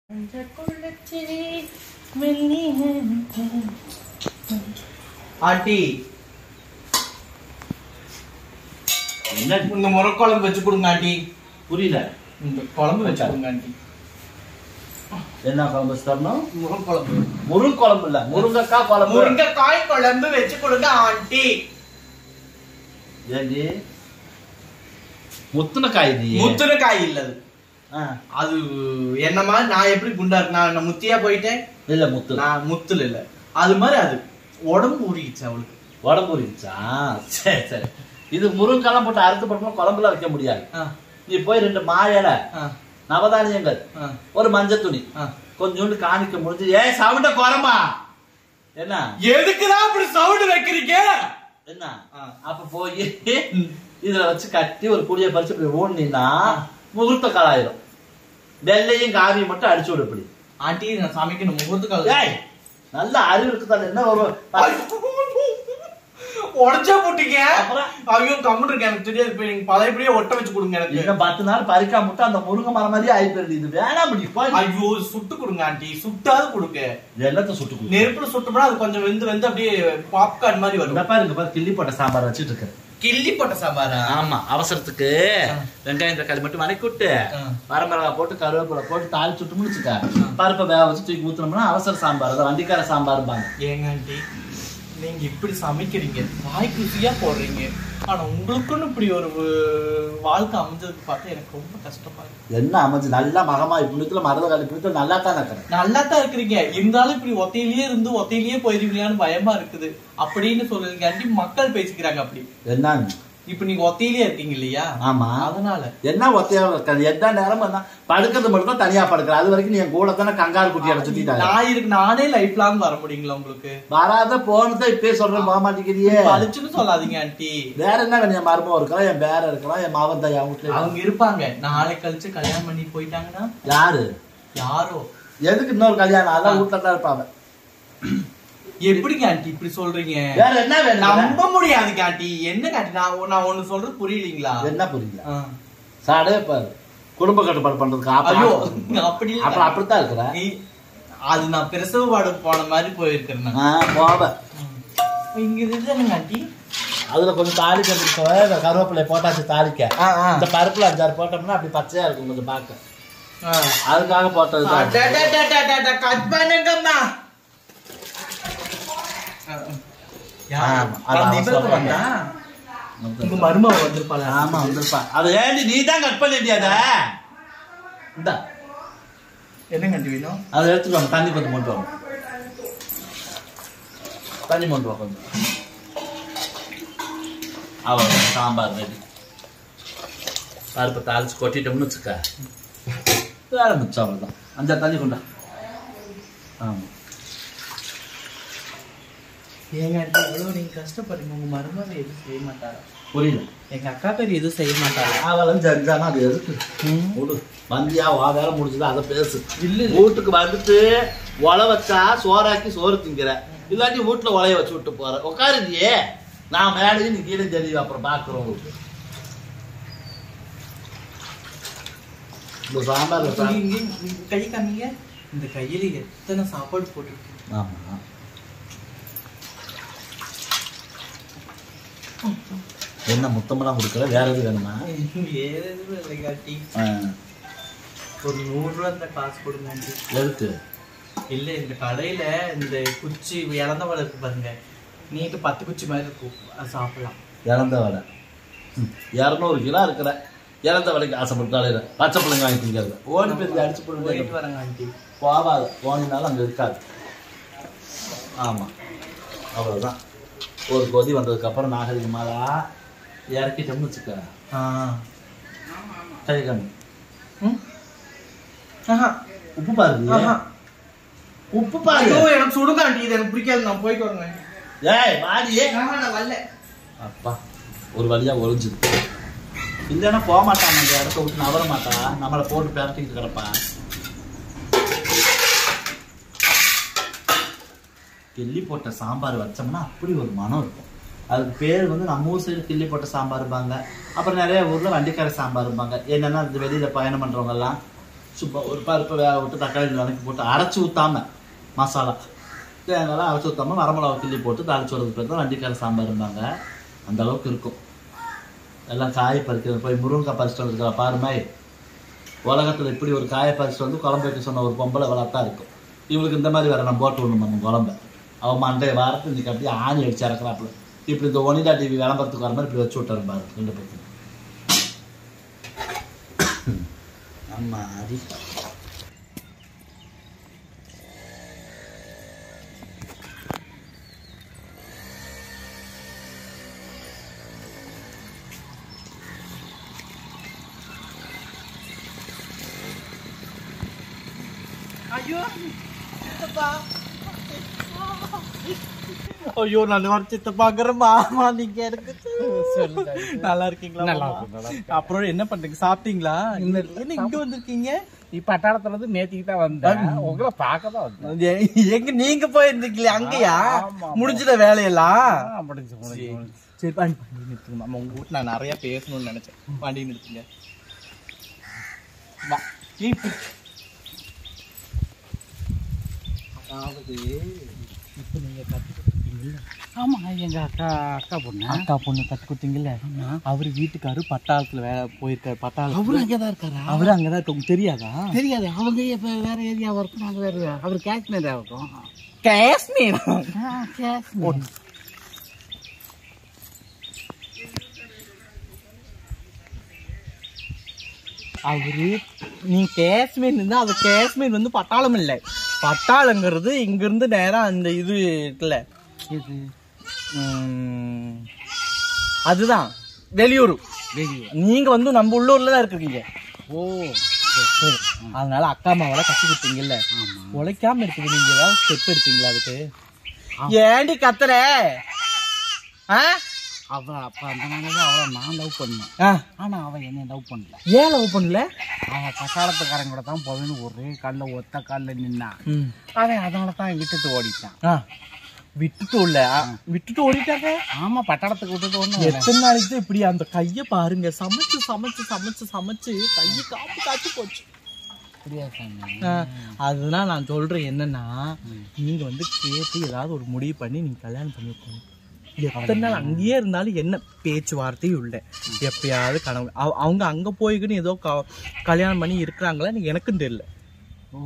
Aunty என்ன இந்த முறை குழம்பு வச்சு கொடுங்க ஆண்டி புரியல இந்த குழம்பு வச்சு கொடுங்க ஆண்டி என்ன குழம்பு வச்சு தரணும் முறை குழம்பு முருங்க குழம்பு இல்ல முருங்கக்காய் குழம்பு முருங்கைக்காய் குழம்பு வச்சு கொடுங்க ஆண்டி ஏண்டி முத்துன காய் நீ முத்துனக்காய் இல்ல அது. ஆ, அது என்ன மாதிரி நான் எப்படி குண்டா இருக்கேன் நான் நான் முத்தியா போயிட்டேன் இல்ல முத்து நான் முத்துல இல்ல அது மாதிரி அது உடம்பு ஊறிடுச்சு அவளுக்கு உடம்பு இருந்துச்சா சரி சரி இது முருங்கெல்லாம் போட்டு அறுத்து போட்டோம்னா குழம்புல வைக்க முடியாது ஆ, நீ போய் ரெண்டு மா இலை ஆ, நவதானியங்கள் ஆ, ஒரு மஞ்சள் துணி ஆ. கொஞ்சோண்டு காணிக்க முடிஞ்சு ஏய் சவுண்ட குறமா என்ன எதுக்குதான் அப்படி சவுண்ட் வைக்கிறீங்க என்ன ஆ. அப்ப போய் இதுல வச்சு கட்டி ஒரு குடிய பறிச்சு இப்படி ஓடுனீங்கன்னா முகூர்த்த காலாயிரும் வெள்ளையும் காவியும் மட்டும் அடிச்சு விடு இப்படி ஆண்டி நான் சமைக்கணும் முகூர்த்துக்கால ஏய் நல்ல அறிவு இருக்குதான் என்ன ஒரு உடச்சா போட்டீங்க அப்புறம்? ஐயோ கம்முன்னு இருக்கு எனக்கு தெரியாது போய் நீங்க பழையபடியே ஒட்ட வச்சு கொடுங்க எனக்கு இன்னும் பத்து நாள் பறிக்காம மட்டும் அந்த முருங்கை மரம் மாதிரியே ஆகி போயிருது இது வேணாம் முடி போய் ஐயோ சுட்டு கொடுங்க ஆண்டி சுட்டாது கொடுங்க எல்லாத்த சுட்டு கொடு. நெருப்புல சுட்டோம்னா அது கொஞ்சம் வெந்து வெந்து அப்படியே பாப்கார்ன் மாதிரி இந்த வரும் பாரு இங்க பாரு கிள்ளி போட்ட சாம்பார் வச்சிட்டு இருக்கு கிள்ளி போட்ட சாம்பாரா ஆமா அவசரத்துக்கு வெங்காயம் தக்காளி மட்டும் வதக்கி விட்டு ஆ. வரமிளகா போட்டு கருவேப்பிலை போட்டு தாளிச்சு விட்டு முடிச்சுக்க பருப்பை வேக வச்சு தூக்கி ஊத்துனோம்னா அவசர சாம்பார் அதான் வண்டிக்கார சாம்பார்பாங்க ஏங்க ஆண்டி நீங்க இப்படி சமைக்கிறீங்க வாய்க்கு ருசியா போடுறீங்க ஆனா உங்களுக்குன்னு இப்படி ஒரு வ- வாழ்க்கை அமைஞ்சதுக்கு பார்த்தா எனக்கு ரொம்ப கஷ்டமா இருக்கு என்ன அமைஞ்சு நல்லா மகமா இப்படி மருத காலி பிடித்து நல்லா தான் இருக்கிறேன் நல்லா தான் இருக்கிறீங்க இருந்தாலும் இப்படி ஒத்தையிலேயே இருந்து ஒத்தையிலேயே போயிருவீங்களான்னு பயமா இருக்குது அப்படின்னு சொல்லுங்க ஆண்டி மக்கள் பேசிக்கிறாங்க அப்படி என்ன இப்ப நீங்க ஒத்தையிலேயே இருக்கீங்க இல்லையா ஆமா அதனால என்ன ஒத்தையா இருக்காது எந்த நேரமும் என்ன படுக்கிறது மட்டும் தான் தனியா படுக்கிற அது வரைக்கும் நீ என் கூட தானே கங்காரு குட்டியோட சுத்திட்டாங்க நான் இருக்கு நானே லைஃப் லாங் வர முடியுங்களா உங்களுக்கு வராத போனதை இப்பயே சொல்றேன் போக மாட்டேங்கிறியே பழிச்சுன்னு சொல்லாதீங்க ஆண்டி வேற என்ன வேணும்? என் மருமகம் இருக்கலாம் என் பேர இருக்கலாம் என் மாவன் தாய் அவங்க அவங்க இருப்பாங்க நாளை கழிச்சு கல்யாணம் பண்ணி போயிட்டாங்கன்னா யாரு யாரோ எதுக்கு இன்னொரு கல்யாணம் அதான் வீட்டுல தான் இருப்பாங்க எப்படிங்க ஆண்டி இப்படி சொல்றீங்க வேற என்ன வேணும் நம்ப முடியாதுங்க ஆண்டி என்ன ஆண்டி நான் ஒ- நான் ஒண்ணு சொல்றது புரியலீங்களா என்ன புரியல ஆ. சாடே பாரு குடும்ப கட்டுப்பாடு பண்றதுக்கு ஐயோ அப்புறம் அப்படி இல்ல. அப்புறம் அப்படித்தான் இருக்கிற நீ- அது நான் பிரசவ வார்டு போன மாதிரி போயிருக்கிறேன் நான். ஆ, போவ இங்க இதுதானுங்க ஆண்டி அதுல கொஞ்சம் தாலி கட்டிட்டு கருவேப்பிலை போட்டாச்சு தாளிக்க ஆ, ஆ. இந்த பருப்புல அஞ்சாறு போட்டோம்னா அப்படி பச்சையா இருக்கும் கொஞ்சம் பார்க்க ஆ. அதுக்காக போட்டது தான். அடடடடடட, கட் பண்ணுங்கம்மா ஆ, ஆ. யார்? ஆமா, அது அந்த இவருக்கு அவசரமா வந்தா? உங்க மருமக வந்திருப்பாளா ஆமா வந்திருப்பா அதை ஏண்டி நீ தான் கட் பண்ணிட்டியா அத இந்த என்னங்க ஆண்டி வேணும் அதை எடுத்துட்டு வாங்க தண்ணி கொஞ்சம் கொண்டு வாங்க தண்ணி கொண்டு வா கொஞ்சம் அவ்வளோ சாம்பார் ரெடி பருப்பை தாளிச்சு கொட்டிட்டோம்னு வச்சுக்க வேற மிச்சம் அவ்வளோதான் அஞ்சாறு தண்ணி கொண்டா ஆமா ஏங்க ஆண்டி எவ்வளவு நீங்க கஷ்டப்படுறீங்க உங்க மருமக எதுவும் செய்ய மாட்டாரா புரியல எங்க அக்கா பேர் எதுவும் செய்ய மாட்டாரா அவளும் செஞ்சானா அது எதுக்கு விடு வந்தியா வா வேலை முடிஞ்சது அதை பேசு இல்ல, இல்ல. வீட்டுக்கு வந்துட்டு ஒலை வச்சா சோறாக்கி சோறு திங்கிற இல்லாட்டி வீட்டுல ஒலைய வச்சு விட்டு போற உட்காருதியே நான் மேலேயும் நீ கீழே தெரியும் அப்புறம் பாக்குறோம் உங்களுக்கு இந்த சாம்பார் இங்க, இங்க, இங்க கை காமிங்க இந்த கையில எத்தனை சாப்பாடு போட்டுருக்கு ஆமா என்ன முத்தமெல்லாம் கொடுக்குற வேற எது வேணுமா வேற எதுவும் இல்லை காட்டி ஆ, ஒரு நூறு ரூபா இந்த காசு கொடுங்க ஆண்டி எதுக்கு இல்ல இந்த கடையில இந்த குச்சி இழந்த வடை இருக்கு பாருங்க நீட்டு பத்து குச்சி மாதிரி இருக்கும் அது சாப்பிடலாம் இறந்த வடை ம், இரநூறு கிலோ இருக்கிற இறந்த வடைக்கு ஆசைப்பட்டு காலையில் பச்சை பிள்ளைங்க வாங்கி திங்கிறது ஓடி போய் அடிச்சு போயிட்டு போட்டு வரேங்க ஆண்டி போகாது போனீங்கனாலும் அங்கே இருக்காது ஆமாம் அவ்வளோதான் ஒரு கொதி வந்ததுக்கப்புறம் நாகரிகமாலா இறக்கிட்டோம்னு வச்சுக்க ஆ கை கண்ணு ம்? ஆஹா உப்பு பாருங்க ஆஹா உப்பு பாரு ஐயோ, எனக்கு சுடுங்க ஆண்டி இது எனக்கு பிடிக்காது நான் போயிட்டு வரேங்க ஏய் வாடியே ஆஹா, நான் வரல அப்பா ஒரு வழியா ஒளிஞ்சுது இல்லைன்னா போக மாட்டான் அந்த இடத்த விட்டு நவர மாட்டான் நம்மளை போட்டு பேரட்டிட்டு கிடப்பான் கிள்ளி போட்ட சாம்பார் வச்சோம்னா அப்படி ஒரு மனம் இருக்கும் அதுக்கு பேர் வந்து நம்ம ஊர் சைடு கிள்ளி போட்ட சாம்பார்பாங்க அப்புறம் நிறைய ஊர்ல வண்டிக்கார சாம்பார்பாங்க என்னன்னா இந்த வெளியில பயணம் பண்றவங்க எல்லாம் சும்மா ஒரு பருப்பை வேக விட்டு தக்காளி வதக்கி போட்டு அரைச்சி ஊத்தாம மசாலா தேங்காய்லாம் அரைச்சி ஊத்தாம வரமிளகா கிள்ளி போட்டு தாளிச்சு வரது பேர் தான் வண்டிக்கார சாம்பார்ம்பாங்க அந்த அளவுக்கு இருக்கும் எல்லாம் காய் பறிக்கிறது போய் முருங்கைக்காய் பறிச்சுட்டு வந்துருக்கா பாருமே உலகத்துல இப்படி ஒரு காயை பறிச்சுட்டு வந்து குழம்பு வைக்க சொன்ன ஒரு பொம்பளை வளர்த்தா இருக்கும் இவளுக்கு இந்த மாதிரி வேற நான் போட்டு விடணும் நம்ம குழம்ப அவன் மண்டைய வாரத்து இன்னைக்கு அப்படியே ஆணி அடிச்சு இறக்குறாப்புல இப்படி இந்த ஒனிடா டிவி விளம்பரத்துக்கு வர மாதிரி இப்படி வச்சு விட்டாரு பாரு ரெண்டு பக்கம் ஆமா அடி ஐயோ சித்தப்பா ஐயோ நான் ஒரு சித்தப்பாங்கிற மாமா நீங்க எனக்கு நல்லா இருக்கீங்களா நல்லா மாமா? இருக்கு, நல்லா இருக்கு. அப்புறம் என்ன பண்றீங்க சாப்பிட்டீங்களா என்ன என்ன இங்க வந்திருக்கீங்க இப்ப அட்டாளத்துல இருந்து நேத்திக்கு தான் வந்தேன் உங்களை பார்க்க தான் வந்தேன் எ- எங்க நீங்க போயிருந்தீங்களே அங்கயா ஆமா. முடிஞ்சிட வேலையெல்லாம் ஆ, முடிஞ்சு முடிஞ்சு முடிஞ்சு. சரி வண்டி வண்டி நிறுத்துங்க மாமா உங்க வீட்டு நான் நிறைய பேசணும்னு நினைச்சேன் வண்டி நிறுத்துங்க வா ஏய், இப்ப- அதாவது இப்ப நீங்க கத்து கொடுத்தீங்கல்ல ஆமா எங்க அக்கா அக்கா பொண்ணு அக்கா பொண்ணு கத்து கொடுத்தீங்கல்ல அவரு வீட்டுக்காரு பட்டாளத்துல வேலை போயிருக்காரு பட்டாளம் அவரு அங்கதான் இருக்காரா அவரு அங்கதான் இருக்க உங்களுக்கு தெரியாதா தெரியாது அவங்க இப்ப வேற ஏரியா இருக்கும் நாங்க வேற அவர் காஷ்மீரா இருக்கும் காஷ்மீர் காஷ்மீர் அவரு நீ காஷ்மீர் இருந்தா அது காஷ்மீர் வந்து பட்டாளம் இல்லை பட்டாளங்கிறது இங்க இருந்து நேரா அந்த இது இருக்குல்ல இது உம், அதுதான் வெளியூர் வெளியூர் நீங்க வந்து நம்ம உள்ளூர்ல தான் இருக்கீங்க ஓ அதனால அக்கா அம்மாவெல்லாம் கட்டி கொடுத்தீங்கல்ல ஆமா உழைக்காம இருக்குது நீங்க ஏதாவது ஸ்டெப் எடுத்தீங்களா அதுக்கு ஏண்டி கத்துற ஆ? அவ அப்ப அந்த நாளதான் அவளை நான் லவ் பண்ணேன் ஆ. ஆனா அவ என்னை லவ் பண்ணல ஏன் லவ் பண்ணல அவன் பட்டாளத்துக்காரங்க கூட தான் போவேன்னு ஒரே காலில் ஒத்த காலில் நின்னான் ம். அவன் அதனால தான் விட்டுட்டு ஓடிட்டான் ஆ. விட்டுட்டு இல்ல ஆ, விட்டுட்டு ஓடிட்டாங்க ஆமா பட்டாளத்துக்கு விட்டுட்டு ஒண்ணு எத்தனை நாளைக்கு தான் இப்படி அந்த கைய பாருங்க சமைச்சு சமைச்சு சமைச்சு சமைச்சு கைய காப்பு காய்ச்சி போச்சு அப்படியா சாமி ஆ, அதுதான் நான் சொல்றேன் என்னன்னா நீங்க வந்து கேட்டு ஏதாவது ஒரு முடிவு பண்ணி நீங்க கல்யாணம் பண்ணிருக்கணும் எத்தனை நாள் அங்கேயே இருந்தாலும் என்ன பேச்சுவார்த்தையும் இல்லை எப்பயாவது கனவு அவ- அவங்க அங்க போய்க்குன்னு ஏதோ க- கல்யாணம் பண்ணி இருக்கிறாங்களா எனக்கும் தெரியல ஓ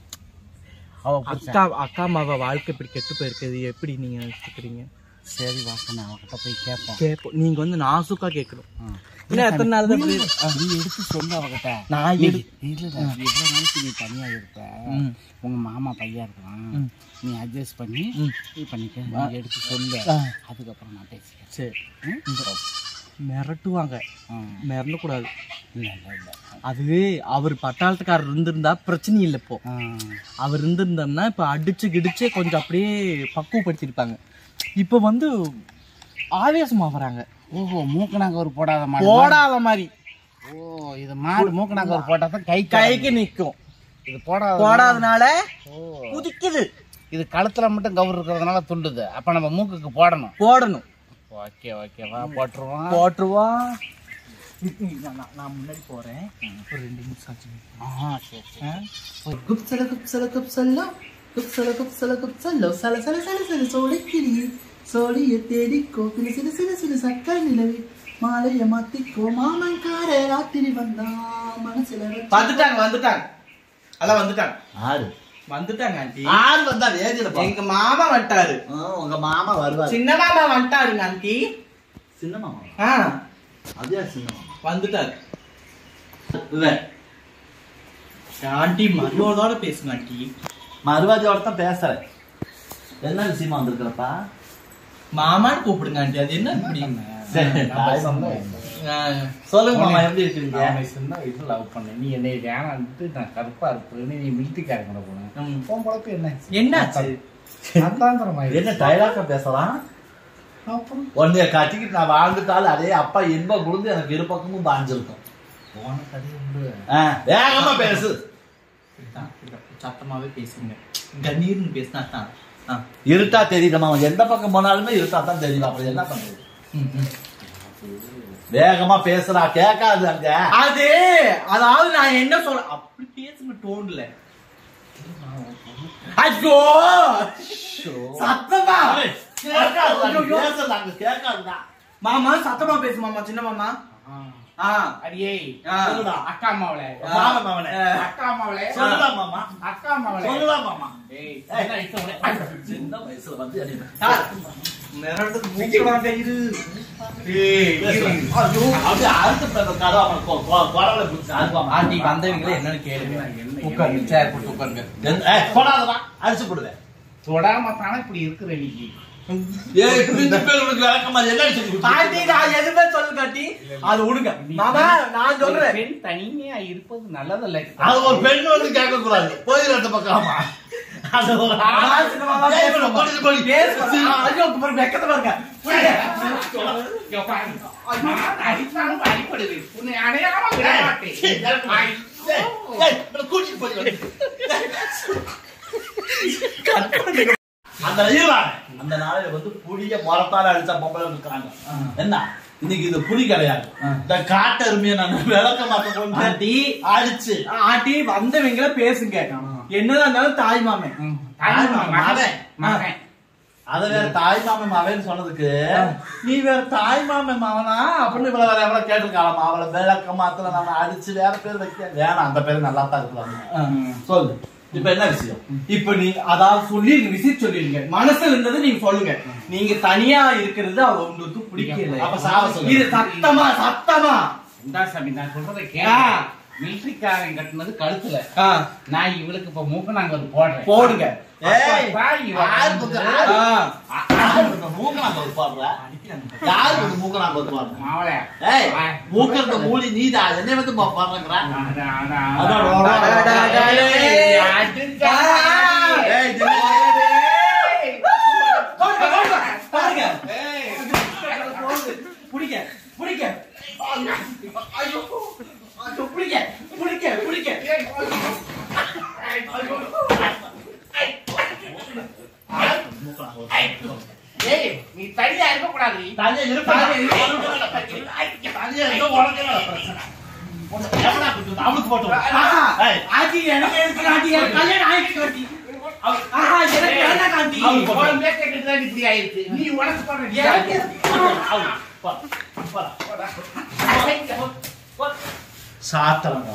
அவ புருஷன். அக்கா அக்கா அம்மாவை வாழ்க்கை இப்படி கெட்டு போயிருக்குது எப்படி நீங்க நினைச்சுக்கிறீங்க சரி வாசனை அவகிட்ட போய் கேட்போம் கேட்போம் நீங்க வந்து நாசுக்கா கேட்கணும் ஆ. இல்ல எத்தனை நாள் தான் இப்படி- நீ எடுத்து சொல்லு அவகிட்ட நான் நீ எடு இல்ல எவ்வளவு நாளைக்கு நீ தனியா இருப்ப ம். உங்க மாமா பையன் இருக்கான் ம். நீ அட்ஜஸ்ட் பண்ணி ம். நீ பண்ணிக்க நீ எடுத்து சொல்லு ஆ. அதுக்கப்புறம் நான் பேசிக்கிறேன் சரி ம்? மிரட்டுவாங்க ஆ. மிரண்டக்கூடாது இல்ல இல்ல இல்ல அது அவர் பட்டாளத்துக்காரர் இருந்திருந்தா பிரச்சனை இல்லை இப்போ ஆ. அவர் இருந்திருந்தாருன்னா இப்ப அடிச்சு கிடிச்சு கொஞ்சம் அப்படியே பக்குவப்படுத்திருப்பாங்க இப்ப வந்து ஆவேசமா வராங்க ஓஹோ மூக்கனாங்க ஒரு போடாத மாடு போடாத மாதிரி ஓ இது மாடு மூக்கனாங்க ஒரு போட்டா தான் கை கை கைக்கு நிக்கும் இது போடாத போடாதனால ஓ குதிக்குது இது கழுத்துல மட்டும் கவர் இருக்கிறதுனால துள்ளுது அப்ப நம்ம மூக்குக்கு போடணும் போடணும் ஓகே ஓகே வா போட்டுருவோம் போட்டுருவா நான் நான் முன்னாடி போறேன் ஒரு ரெண்டு நிமிஷம் ஆச்சு ஆ சரி சரி ஆ? குப்சல குப்சல குப்சல்லோ குப்சல குப்சல குப்சல்லோ சல சல சல சல சோடி கிளி சோடிய தேடிக்கோ சில சில சில சில சக்கர நிலவி மாலைய மாத்திக்கோ மாமன்கார ராத்திரி வந்தா மனசுல வந்துட்டாங்க வந்துட்டாங்க அதான் வந்துட்டாங்க ஆறு வந்துட்டாங்க ஆண்டி ஆறு வந்தா வேதியில எங்க மாமா வந்துட்டாரு உங்க மாமா வருவாரு சின்ன மாமா வந்துட்டாருங்க ஆண்டி சின்ன மாமா ஆ அதே சின்ன மாமா வந்துட்டாரு இவன் ஆண்டி மரியாதையோட பேசுங்க ஆண்டி மறுவாதியோட தான் பேசுறேன் என்ன விஷயமா வந்திருக்கிறப்பா மாமான்னு கூப்பிடுங்க ஆண்டி அது என்ன இப்படி சரி தாய் மாமா. ஆ, சொல்லுங்க மாமா எப்படி இருக்கிறீங்க நான் சின்ன வயசுல லவ் பண்ணேன் நீ என்னை வேணான்ட்டு நான் கருப்பா இருப்பேன்னு நீ மில்ட்டிக்காரங்க கூட போனேன் ம். உன் பொழப்பு என்ன என்னாச்சு அத்தாந்திரமாயிடுச்சு. என்ன டைலாக்கா பேசலாம் அப்புறம் உன்னைய கட்டிக்கிட்டு நான் வாழ்ந்துட்டாலும் அதே அப்பா இன்பம் கொடுத்து எனக்கு இரு பக்கமும் பாஞ்சிருக்கும் போன கதையை விடு. ஆ, வேகமா பேசு இதான், இதான், சத்தமாவே பேசுங்க கணீர்னு பேசினா தான் ஆ. இருட்டா தெரியுதம்மா அவன் எந்த பக்கம் போனாலுமே இருட்டா தான் தெரியும் அப்படி என்ன பண்றது ம், ம். வேகமா பேசுறா கேட்காது அங்க அது அதாவது நான் என்ன சொல்ல அப்- அப்படி பேசுங்க டோன்ல ஐயோ சத்தமா பேசலாங்க கேட்காதுடா மாமா சத்தமா பேசு மாமா சின்ன மாமா ஆ அடியே ஆ. சொல்லுடா. அக்கா மாவளே மாமா மாமனே அக்கா மாவளே சொல்லுடா மாமா அக்கா மாவளே சொல்லுடா மாமா ஏய் என்ன இஷ்டம் உனக்கு? சின்ன வயசுல வந்து என்னை மிரட்டது மூக்கலாம் இரு ஏய் இரு. அப்படியே அறுத்து போய் அந்த கதவை அவன் கொ- கொ- குரலை பிடிச்சு அறுப்பான். ஆண்டி வந்தவங்களே என்னன்னு கேளுங்க என்ன- உட்காருங்க சேர் போட்டு உட்காருங்க எந்த- ஏய், கொடாதடா, அடிச்சு போடுவேன். தொடாம தானே இப்படி இருக்கிற நீ ஏய், பிரிஞ்சு போய் உனக்கு விளக்கமா என்ன சொல்லி கொடுத்தீங்க? ஆண்டி நான் எதுவுமே சொல்ல காட்டி அது விடுங்க மாமா நான் சொல்றேன் பெண் தனிமையா இருப்பது நல்லதல்ல அது ஒரு பெண் வந்து கேட்க கூடாது போய் ரெண்டு பக்கமா அது ஒரு ஆமா, சின்ன மாமா ஏய், பேசுங்க. இவனை கொண்டு போய் பேசுங்க. ஐயோ, இப்ப பாருங்க, வெக்கத்தை பாருங்க. புரியுங்க. இங்க பாருங்க. நான் அடித்தாலும் அடிப்படுது உன்னை அடையாம விட மாட்டேன் ஏய், ஏய், ஏய், இவனை கூட்டிட்டு போய் வந்து. அந்த ஈரான் அந்த நாளையில வந்து புளிய மரத்தால அடிச்ச பொம்பளை இருக்கிறாங்க என்ன இன்னைக்கு இது புலி கிடையாது இந்த காட்டெருமையை நான் விளக்க மாட்டேன் கொண்டு ஆண்டி அடிச்சு ஆண்டி வந்தவங்கள பேசுங்க என்னதான் இருந்தாலும் தாய் மாமன் தாய் மகன். மகன் மகன் அத வேற தாய் மாமன் மவன் சொன்னதுக்கு நீ வேற தாய் மாமன் மவனா அப்படின்னு இவ்வளவு வேற எவ்வளவு கேட்டிருக்காளாமா அவளை விளக்க மாத்திர நம்ம அடிச்சு வேற பேர் வைக்க வேணாம் அந்த பேர் நல்லா தான் இருக்கலாம் சொல்லு இப்ப என்ன விஷயம் இப்ப நீ அதாவது சொல்லிருங்க விசிட் சொல்லிருங்க மனசுல இருந்தது நீங்க சொல்லுங்க நீங்க தனியா இருக்கிறது அவ உங்களுக்கு பிடிக்கல அப்ப சாவ சொல்லுங்க. இது சத்தமா சத்தமா இந்தா சாமி நான் சொல்றதை ஆ. கேளு மிலிட்டரிக்காரன் கட்டினது கழுத்துல ஆ, நான் இவளுக்கு இப்ப மூக்க நாங்க அது போடுறேன் போடுங்க ஏய், அப்பதான் இவ யாரு வந்து- பக்கம் ஆ, யாரு இந்த மூக்கனாங்க ஒரு பாடுற யாரு இந்த மூக்கனாங்க ஒரு பாடுற மாவளே ஏய் மூக்கறத மூலி நீதா என்னை வந்து பாடுறேங்கிற அதான், அதான், அதான், அதான். அதான், அதான், அதான். ஏய், அதுடா. ஏய் ஜெனி. ஏய். போடுங்க, போடுங்க, பாருங்க ஏய். போடுங்க. பிடிக்க பிடிக்க ஐயோ ஐயோ, பிடிக்க பிடிக்க பிடிக்க ஏய், நீ தனியா இருக்க கூடாது தனியா இருப்பா. தனியா இருக்க உனக்கு என்ன பிரச்சனை? உனக்கு எவனா கொடுத்தது? அவனுக்கு போட்டு விடு. ஆஹா, ஏய், ஆண்டி எனக்கு எதுக்கு ஆண்டி எனக்கு கல்யாணம் ஆயிடுச்சு ஆண்டி ஆஹா எனக்கு வேண்டாம் ஆண்டி அவனுக்கு போட்டு விடு. உன் பேச்சை கேட்டுதான் இப்படி ஆயிடுச்சு நீ உனக்கு போடுற எனக்கு அவன், போ, போடா. சாத்தலங்க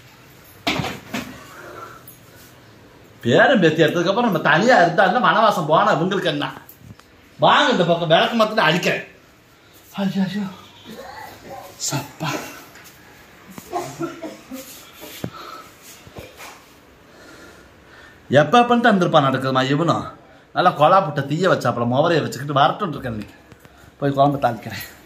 பேரும் பேத்தி எடுத்ததுக்கு அப்புறம் நம்ம தனியா இருந்தா மனவாசம் போனா இவங்களுக்கு என்ன வாங்க இந்த பக்கம் விளக்கு மாத்திரம் அடிக்கிறேன் ஐயோ ஐயோ சப்பா எப்ப எப்பன்ட்டு இருந்திருப்பான் நடக்குதுமா இவனும் நல்லா கொலா புட்ட தீய வச்சாப்புல முவரைய வச்சுக்கிட்டு வரட்டும் இருக்கேன் இன்னைக்கு போய் குழம்பு தாளிக்கிறேன்